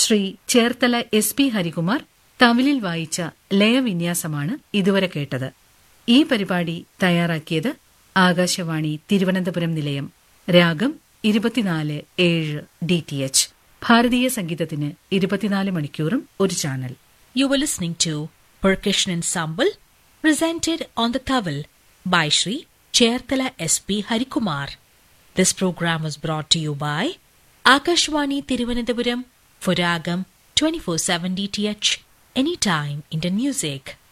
Shri Cherthala S P Harikumar തമിഴിൽ വായിച്ച ലയവിന്യാസമാണ് ഇതുവരെ കേട്ടത് ഈ പരിപാടി തയ്യാറാക്കിയത് ആകാശവാണി തിരുവനന്തപുരം നിലയം രാഗം ഇരുപത്തിനാല് ഏഴ് ഡി ടി എച്ച് ഭാരതീയ സംഗീതത്തിന് ഇരുപത്തിനാല് മണിക്കൂറും ഒരു channel You were listening to Percussion Ensemble presented on the Tawil by Sri Chertala SP Harikumar. This program was brought to you by Akashwani Tiruvananthapuram for Ragam 24/7 DTH Anytime Indian Music.